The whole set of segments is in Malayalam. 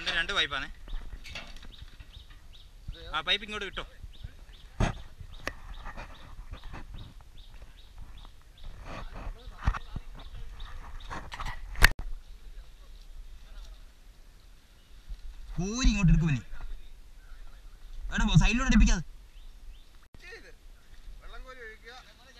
ഇതിൻ്റെ രണ്ട് പൈപ്പാണേ ആ പൈപ്പ് ഇങ്ങോട്ട് കിട്ടോ കോരി ഇങ്ങോട്ട് എടുക്കുമനെ എടാ സൈഡിലോട്ട് അടുപ്പിക്കാതെ വെള്ളം കോരി ഒഴിക്കുക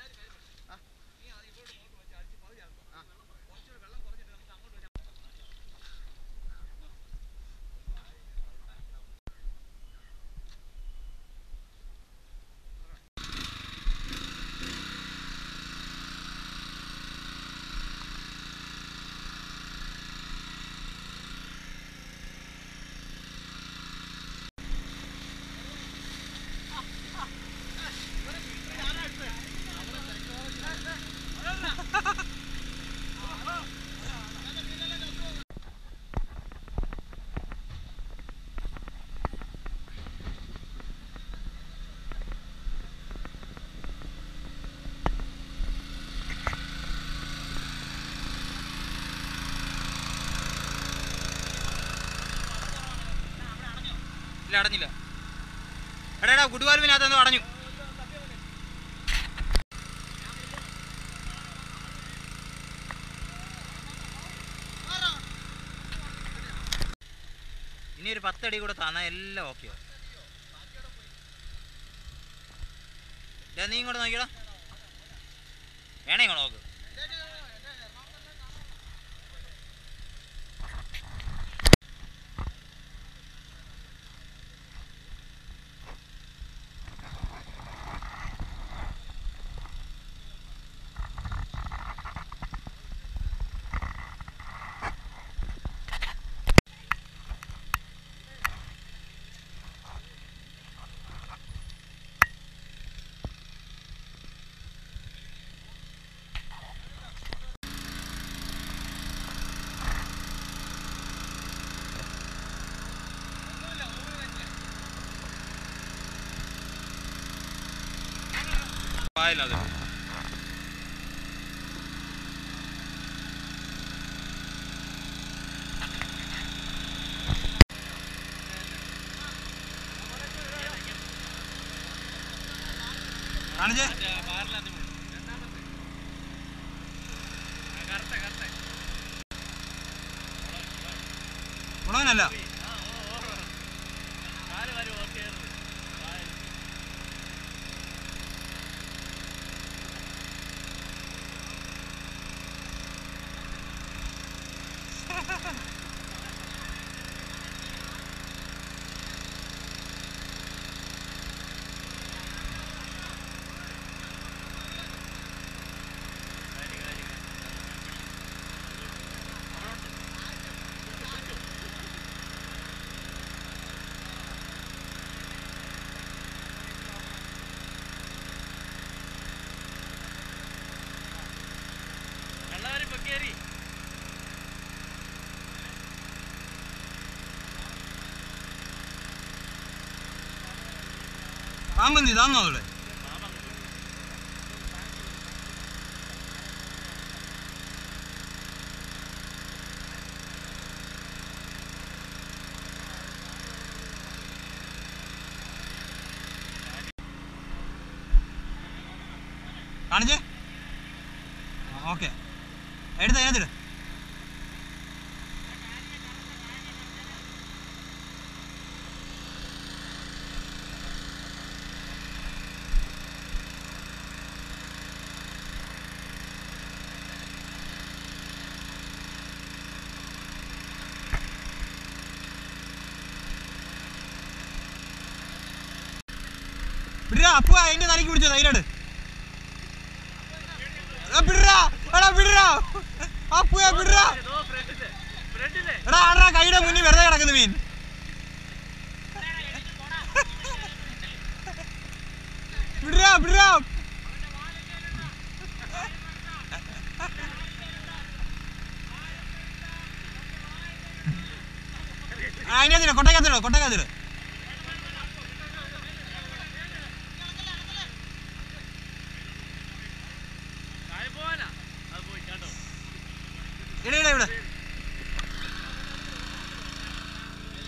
ഇല്ല അടഞ്ഞില്ല എടാ എടാ കുടിവാൽവിനകത്ത് എന്തോ അടഞ്ഞു ഇനി ഒരു പത്തടി കൂടെ തന്നാൽ എല്ലാം ഓക്കെയോ നീ ഇങ്ങോട്ട് നോക്കിയടാ വേണേ ഇങ്ങോട്ട് നോക്ക് പായലത് കാണിച്ചേ ഉടവനല്ല പാമ്പന്തി താന്നോ അവിടെ കാണിച്ചേ ഓക്കെ എടുത്ത ഏതിട് വിടരാ അപ്പു അതിന്റെ തലക്ക് പിടിച്ചോ ധൈര്യമായിട്ട് വിടരാ എടാ വിടരാ അപ്പുയെ വിടരാ എടാ ആടാ കൈയുടെ മുന്നിൽ വെറുതെ കിടക്കുന്നു മീൻ വിടരാ വിടരാ അതിനകത്തില്ല കൊട്ടക്കത്തിടോ കൊട്ടക്കത്തിടോ ഇവിടെ ഇവിടെ ഇവിടെ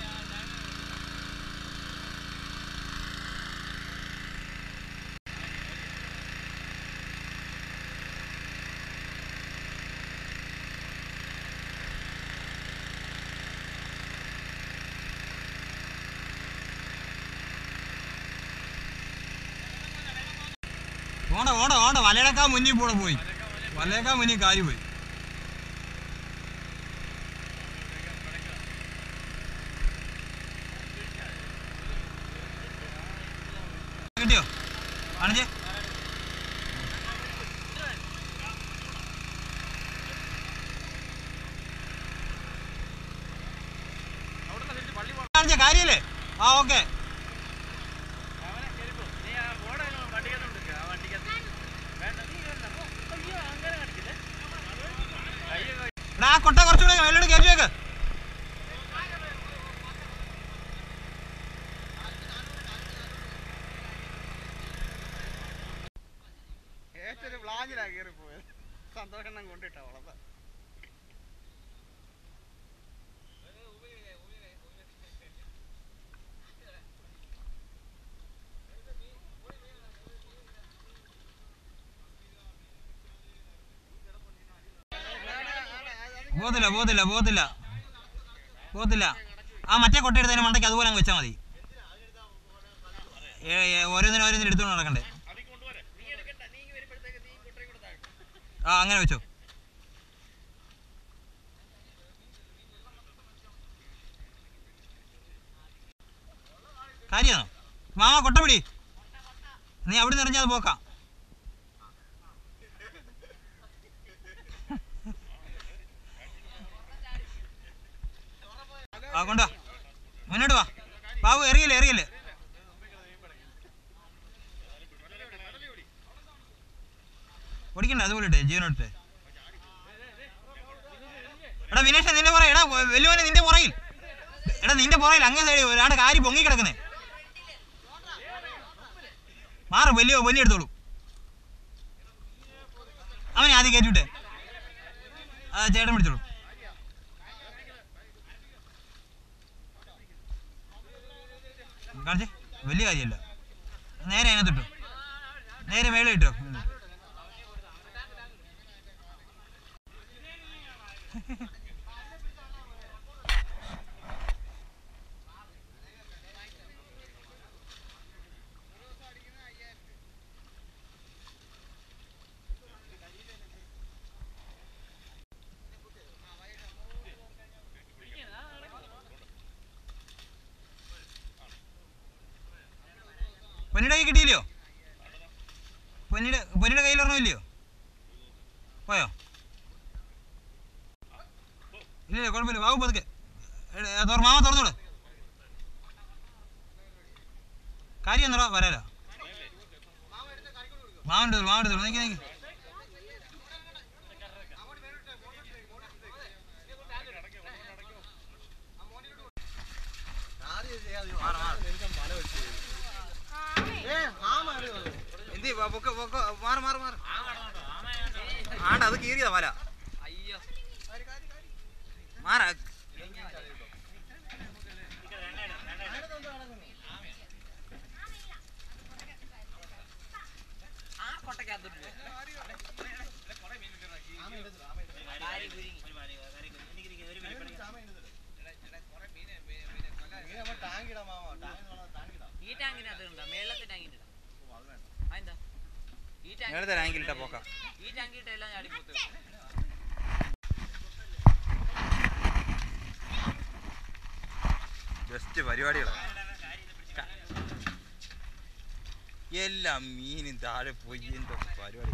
ഓണ്ട ഓണ്ട ഓണ്ട വലയേക്കാ മുന്നിൽ കൂടെ പോയി വലയേക്കാ മുന്നിൽ കാര്യം പോയി കിട്ടിയോ കാണിച്ചേ കാണിച്ച കാര്യല്ലേ ആ ഓക്കെ എടാ ആ കൊട്ട കുറച്ചുകൂടെ മേലോട്ട് കയറ്റി വെക്ക് ഏറ്റൊരു വ്ളാഞ്ഞിലാ കയറി പോയത് സന്തോഷം കൊണ്ടിട്ടാ വളർത്ത പോകത്തില്ല പോകത്തില്ല പോകത്തില്ല പോകത്തില്ല ആ മറ്റേ കൊട്ട എടുത്തതിന് മണ്ടയ്ക്ക് അതുപോലെ അങ്ങ് വെച്ചാൽ മതി ഏ, ഏ, ഓരോന്നിനും ഓരോന്നിനും എടുത്തുകൊണ്ട് നടക്കണ്ടേ ആ അങ്ങനെ വെച്ചോ കാര്യമാണോ മാമ കൊട്ട പിടി നീ അവിടെ നിന്ന് എറിഞ്ഞാൽ പോക്കാം ആ കൊണ്ടോ മുന്നോട്ട് വാ ബാബു എറിയല്ലേ എറിയല്ലേ ഓടിക്കണ്ട അതുപോലെ ഇട്ടെ ജീവനോട്ടെ എടാ വിനേഷ് നിന്റെ പുറകെ എടാ വെല്ലുവനെ നിന്റെ പുറകിൽ എടാ നിന്റെ പുറകിൽ അങ്ങേ സൈഡ് ഒരാളുടെ കാരി പൊങ്ങി കിടക്കുന്നേ മാറ് വലിയ വലിയ എടുത്തോളൂ അവനെ ആദ്യം കയറ്റിവിട്ടെ ആ ചേട്ടൻ പിടിച്ചോളൂ കാണിച്ചേ വലിയ കാര്യമല്ല നേരെ അതിനകത്തിട്ടു നേരെ മേലെ ഇട്ടോ പൊന്നിയുടെ കൈ കിട്ടിയില്ലയോ പൊന്നിയുടെ പൊന്നിയുടെ കയ്യിൽ ഒരെണ്ണമില്ലയോ പോയോ ഇല്ല കുഴപ്പമില്ല ബാബു പതുക്കെ എടാ, തുറ- മാമ തുറന്നോളൂ കാര്യം എന്നോ വരാലോ മാവൻ്റെ മാവൻ്റെ എടുത്തോളൂ നീക്കി നീക്കി എന്ത് പൊക്ക പൊക്ക മാറ് മാറ് മാറ് ആണ്ട അത് കീറിയതാ മല മാറ ഈ ടാങ്കിനകത്ത് ഉണ്ടോ മേളത്തെ ടാങ്കിന്റെ അതെന്താ ഈ ടാങ്ക് നേരത്തെ റാങ്കിൽ ഇട്ട പോക്കാം ഈ ടാങ്കിട്ട് എല്ലാം ചാടി പോത്ത് ജസ്റ്റ് പരിപാടികളാണ് എല്ലാം മീനും താഴെ പോയി എന്തോ പരിപാടി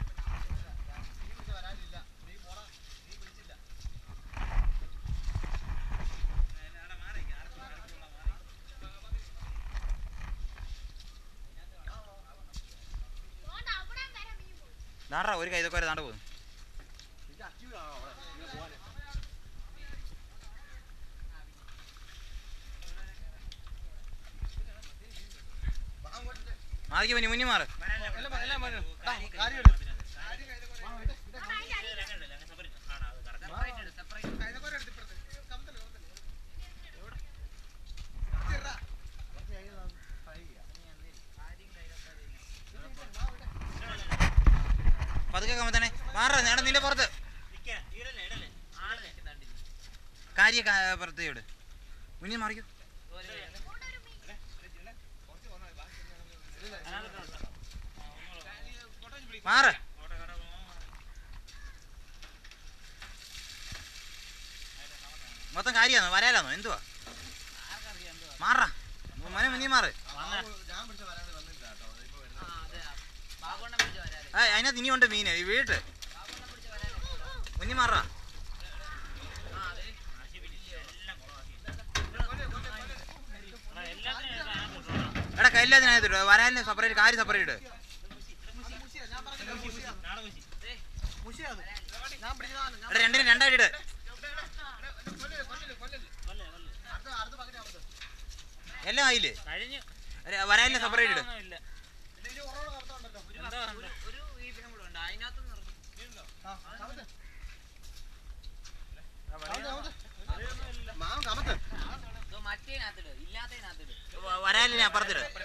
നാടാ ഒരു കൈതൊക്കെ വരെ നാട് പോകുന്നു മാറിക്ക് മുന്നേ മുന്നേ മാറ് പതുക്കെ കമ്മത്തന്നെ മാറാ നേടാ നിന്റെ പുറത്ത് കാര്യ പുറത്ത് ഇവിടെ മുന്നിൽ മാറിക്കോ മാറ് മൊത്തം കാര്യമാണോ വരാലാന്നോ എന്തുവാ മാറാ മോനെ നീ മാറ് ബാബുണ്ണ പിടിച്ച് വരാറ് ആ അതിനകത്ത് ഇനിയുണ്ട് മീന് ഈ വീട്ട് ബാബുണ്ണ പിടിച്ച് വരാറ് കുഞ്ഞി മാറാ ആ അതെ എടാ കല്ലാതിനകത്ത് ഇട് വരാലിന് സെപ്പറേറ്റ് കാര്യം സെപ്പറേറ്റ് ഇട് മുഷിയാണ് ഞാൻ പിടിച്ചതാണ് ഞാൻ എടാ രണ്ടിനും രണ്ടായിട്ട് ഇട് അടുത്ത അടുത്ത പകുതി അടുത്ത് എല്ലാം ആയില്ലേ കഴിഞ്ഞു എടാ, വരാലിന് സെപ്പറേറ്റ് ഇട് ഇല്ല ഇതിൽ ഉറവുള്ള കറുത്തുണ്ടല്ലോ എന്താ ഒരു ഒരു വീപ്പിനും കൂടെ ഉണ്ട് അതിനകത്ത് നിർത്തി ആ കമത്ത് കമത്ത് മാം കമത്ത് മറ്റേനകത്തിട് ഇല്ലാത്തതിനകത്തിട് വ- വരാലിനെ അപ്പുറത്തിട്